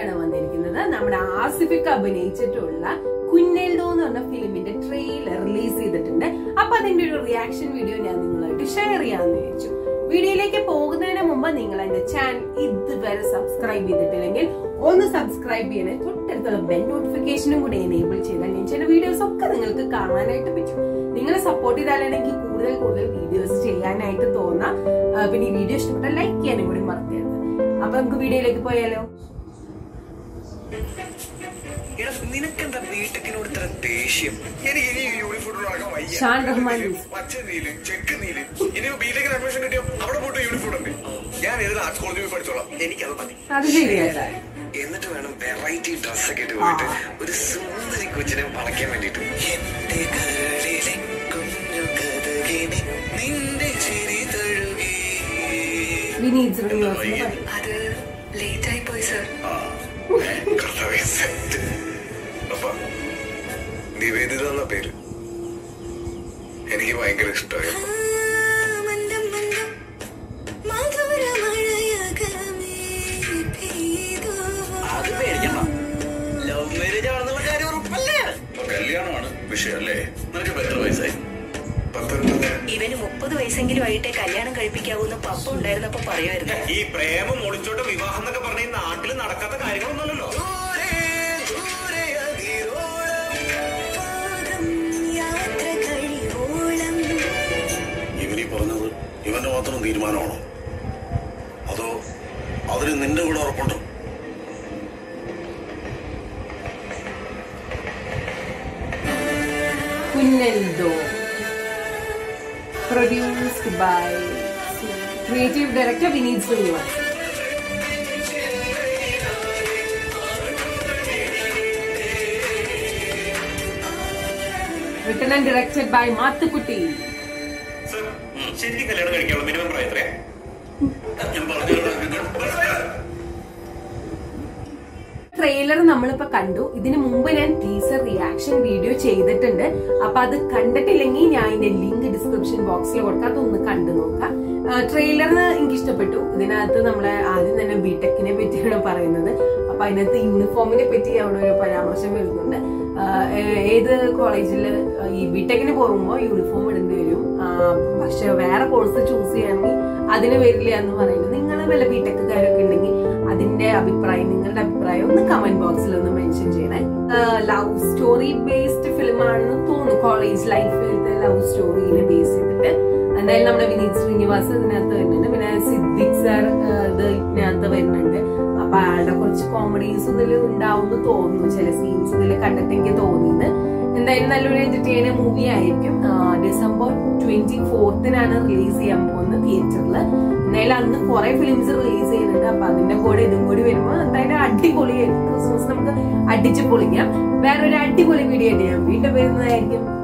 ആയിട്ടാണ് വന്നിരിക്കുന്നത് നമ്മുടെ ആസിഫിക്ക് അഭിനയിച്ചിട്ടുള്ള കുഞ്ഞെൽഡോ എന്ന് പറഞ്ഞ ഫിലിമിന്റെ ട്രെയിലർ റിലീസ് ചെയ്തിട്ടുണ്ട് അപ്പൊ അതിന്റെ ഒരു റിയാക്ഷൻ വീഡിയോ ഞാൻ നിങ്ങളായിട്ട് ഷെയർ ചെയ്യാന്ന് വിചാരിച്ചു വീഡിയോയിലേക്ക് പോകുന്നതിന് മുമ്പ് നിങ്ങൾ എന്റെ ചാനൽ ഇതുവരെ സബ്സ്ക്രൈബ് ചെയ്തിട്ടില്ലെങ്കിൽ ഒന്ന് സബ്സ്ക്രൈബ് ചെയ്യണേ തൊട്ടടുത്തുള്ള ബെൽ നോട്ടിഫിക്കേഷനും കൂടി എനേബിൾ ചെയ്താൽ ഞാൻ ചെയ്യുന്ന വീഡിയോസ് ഒക്കെ നിങ്ങൾക്ക് കാണാനായിട്ട് പറ്റും നിങ്ങൾ സപ്പോർട്ട് ചെയ്താലാണ് എനിക്ക് കൂടുതൽ കൂടുതൽ വീഡിയോസ് ചെയ്യാനായിട്ട് തോന്നാം ആ, പിന്നെ ഈ വീഡിയോ ഇഷ്ടപ്പെട്ട ലൈക്ക് ചെയ്യാനും കൂടി മറക്കരുത് അപ്പൊ നമുക്ക് വീഡിയോയിലേക്ക് പോയാലോ എടാ നിനക്കെന്താ ബിടെക്കിനോട് ഇത്ര ദേഷ്യം എനിക്ക് ഇനി യൂണിഫോം ഇടാൻ വയ്യ ഷാൻ റഹ്മാൻ പച്ച നീല് ചെക്ക് നീല് ഇനി ബിടെക്കിന് അഡ്മിഷൻ കിട്ടിയോ അവിടെ പോയിട്ട് യൂണിഫോം ഉണ്ട് ഞാൻ ഏത് ആർട്സ് കോളേജിൽ പോയി പഠിച്ചോളാം എനിക്കത് മതി അത് ശരിയായിട്ടാ എന്നിട്ട് വേണം വെറൈറ്റി ഡ്രസ് ഒക്കെ ഇട്ട് പോയിട്ട് ഒരു സുന്ദരി കൊച്ചിനെ വളയ്ക്കാൻ വേണ്ടിട്ട് എന്റെ കരളിലെ കുഞ്ഞു കഥകിനെ നിന്റെ ചിരി തഴുകി വിനീത് ശ്രീനിവാസൻ അത് ലേറ്റ് ആയി പോയി സർ ആ, കർത്താവേ, set. അപ്പൊ നിവേദിത എന്ന പേര് എനിക്ക് ഭയങ്കര ഇഷ്ടമായി മന്ദം മന്ദം മധുരമഴയകമേ പെയ്തു അത് പേടിക്കണ്ട ലവ് മാരേജ് ആണെന്നുള്ള കാര്യം ഉറപ്പല്ലേ കല്യാണമാണ് വിഷയം അല്ലേ നിനക്ക് എത്ര വയസ്സായി പത്തൊൻപത് ഇവന് മുപ്പത് വയസ്സെങ്കിലും ആയിട്ടേ കല്യാണം കഴിപ്പിക്കാവൂന്ന് പപ്പ ഉണ്ടായിരുന്നപ്പോ പറയുമായിരുന്നു ഈ പ്രേമം ഒളിച്ചോട്ട് വിവാഹം എന്നൊക്കെ പറഞ്ഞ ഈ നാട്ടിൽ നടക്കാത്ത കാര്യങ്ങളൊന്നുമല്ലല്ലോ പാദം യാത്ര കഴിവോളം ഇവനീ പറഞ്ഞത് ഇവന്റെ മാത്രം തീരുമാനമാണോ അതോ അതിന് നിന്റെ കൂടെ ഉറപ്പുണ്ടോ Kunjeldho produced by creative director Vineeth Sreenivas written and directed by Mathukutty sir ശരിക്കും കല്യാണം കഴിക്കാനുള്ള മിനിമം പ്രായം എത്രയാ ഞാൻ പറഞ്ഞു ട്രെയിലർ നമ്മളിപ്പോ കണ്ടു ഇതിനു മുമ്പ് ഞാൻ ടീസർ റിയാക്ഷൻ വീഡിയോ ചെയ്തിട്ടുണ്ട് അപ്പൊ അത് കണ്ടിട്ടില്ലെങ്കിൽ ഞാൻ അതിന്റെ ലിങ്ക് ഡിസ്ക്രിപ്ഷൻ ബോക്സിൽ കൊടുക്കാം അതൊന്ന് കണ്ടു നോക്കാം ട്രെയിലറിന് എനിക്ക് ഇഷ്ടപ്പെട്ടു ഇതിനകത്ത് നമ്മളെ ആദ്യം തന്നെ ബിടെക്കിനെ പറ്റിയാണ് പറയുന്നത് അപ്പൊ അതിനകത്ത് യൂണിഫോമിനെ പറ്റി അവിടെ ഒരു പരാമർശം വരുന്നുണ്ട് ആ, ഏ- ഏത് കോളേജിൽ ഈ ബിടെക്കിന് പോകുമ്പോൾ യൂണിഫോം ഇടേണ്ടി വരും ആ, പക്ഷെ വേറെ കോഴ്സ് ചൂസ് ചെയ്യണമെങ്കിൽ അതിന് വരില്ല എന്ന് പറയുന്നത് നിങ്ങൾ വല്ല ബിടെക്കുകാരൊക്കെ ഉണ്ടെങ്കിൽ അതിന്റെ അഭിപ്രായം നിങ്ങളുടെ അഭിപ്രായം ഒന്ന് കമന്റ് ബോക്സിൽ ഒന്ന് മെൻഷൻ ചെയ്യണേ ലവ് സ്റ്റോറി ബേസ്ഡ് ഫിലിം ആണെന്ന് തോന്നുന്നു കോളേജ് ലൈഫിലത്തെ ലവ് സ്റ്റോറിനെ ബേസ് ചെയ്തിട്ട് എന്തായാലും നമ്മുടെ വിനീത് ശ്രീനിവാസ് ഇതിനകത്ത് വരുന്നുണ്ട് പിന്നെ സിദ്ദിഖ് സാർ ഇത് ഇതിനകത്ത് വരുന്നുണ്ട് അപ്പൊ അയാളുടെ കുറച്ച് കോമഡീസ് ഇതിൽ ഉണ്ടാവും തോന്നുന്നു ചില സീൻസ് ഇതിൽ കണ്ടിട്ട് എനിക്ക് തോന്നിയത് എന്തായാലും നല്ലൊരു എന്റർടൈനർ മൂവി ആയിരിക്കും ആ, ഡിസംബർ ട്വന്റി ഫോർത്തിനാണ് റിലീസ് ചെയ്യാൻ പോകുന്നത് തിയേറ്ററിൽ എന്തായാലും അന്ന് കുറെ ഫിലിംസ് റിലീസ് ചെയ്യുന്നുണ്ട് അപ്പൊ അതിന്റെ കൂടെ ഇതും കൂടി വരുമ്പോൾ എന്തായാലും അടിപൊളിയായിരിക്കും ക്രിസ്മസ് നമുക്ക് അടിച്ചു പൊളിക്കാം വേറൊരു അടിപൊളി വീഡിയോ ആയിട്ട് ഞാൻ വീണ്ടും വരുന്നതായിരിക്കും